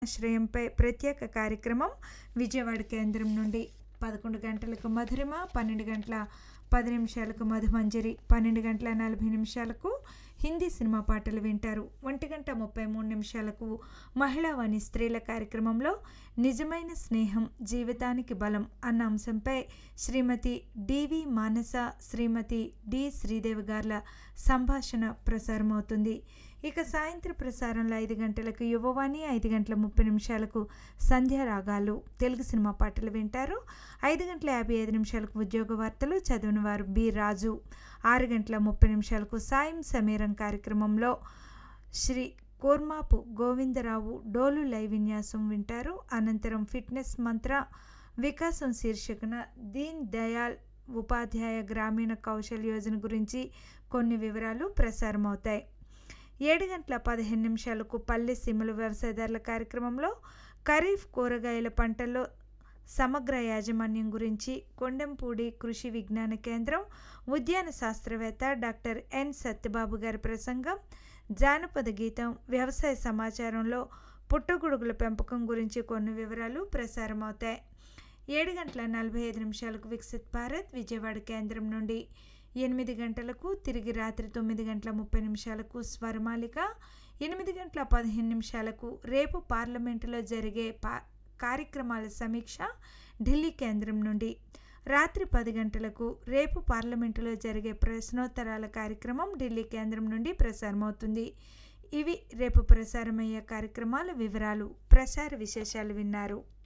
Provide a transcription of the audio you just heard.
ఆశ్రయంపై ప్రత్యేక కార్యక్రమం విజయవాడ కేంద్రం నుండి పదకొండు గంటలకు మధురిమ పన్నెండు గంటల పది నిమిషాలకు మధుమంజరి పన్నెండు గంటల నలభై నిమిషాలకు హిందీ సినిమా పాటలు వింటారు ఒంటి గంట ముప్పై మూడు నిమిషాలకు మహిళావాణి స్త్రీల కార్యక్రమంలో నిజమైన స్నేహం జీవితానికి బలం అన్న అంశంపై శ్రీమతి డివి మానస శ్రీమతి డి శ్రీదేవి గార్ల సంభాషణ ప్రసారమవుతుంది ఇక సాయంత్రం ప్రసారంలో ఐదు గంటలకు యువవాణి ఐదు గంటల ముప్పై నిమిషాలకు సంధ్యా రాగాలు తెలుగు సినిమా పాటలు వింటారు ఐదు గంటల యాభై ఐదు నిమిషాలకు ఉద్యోగ వార్తలు చదివిన వారు బి రాజు ఆరు గంటల ముప్పై నిమిషాలకు సాయం సమీరం కార్యక్రమంలో శ్రీ కోర్మాపు గోవిందరావు డోలు లైవ్ విన్యాసం వింటారు అనంతరం ఫిట్నెస్ మంత్ర వికాసం శీర్షికన దీన్ దయాల్ ఉపాధ్యాయ గ్రామీణ కౌశల్ యోజన గురించి కొన్ని వివరాలు ప్రసారమవుతాయి ఏడు గంటల పదిహేను నిమిషాలకు పల్లె సీమలు వ్యవసాయదారుల కార్యక్రమంలో ఖరీఫ్ కూరగాయల పంటల్లో సమగ్ర యాజమాన్యం గురించి కొండెంపూడి కృషి విజ్ఞాన కేంద్రం ఉద్యాన శాస్త్రవేత్త డాక్టర్ ఎన్ సత్యబాబు గారి ప్రసంగం జానపద గీతం వ్యవసాయ సమాచారంలో పుట్టగొడుగుల పెంపకం గురించి కొన్ని వివరాలు ప్రసారమవుతాయి ఏడు గంటల నలభై ఐదు నిమిషాలకు వికసిత్ భారత్ విజయవాడ కేంద్రం నుండి ఎనిమిది గంటలకు తిరిగి రాత్రి తొమ్మిది గంటల ముప్పై నిమిషాలకు స్వరమాలిక ఎనిమిది గంటల పదిహేను నిమిషాలకు రేపు పార్లమెంటులో జరిగే పా కార్యక్రమాల సమీక్ష ఢిల్లీ కేంద్రం నుండి రాత్రి పది గంటలకు రేపు పార్లమెంటులో జరిగే ప్రశ్నోత్తరాల కార్యక్రమం ఢిల్లీ కేంద్రం నుండి ప్రసారమవుతుంది ఇవి రేపు ప్రసారమయ్యే కార్యక్రమాల వివరాలు ప్రసార విశేషాలు విన్నారు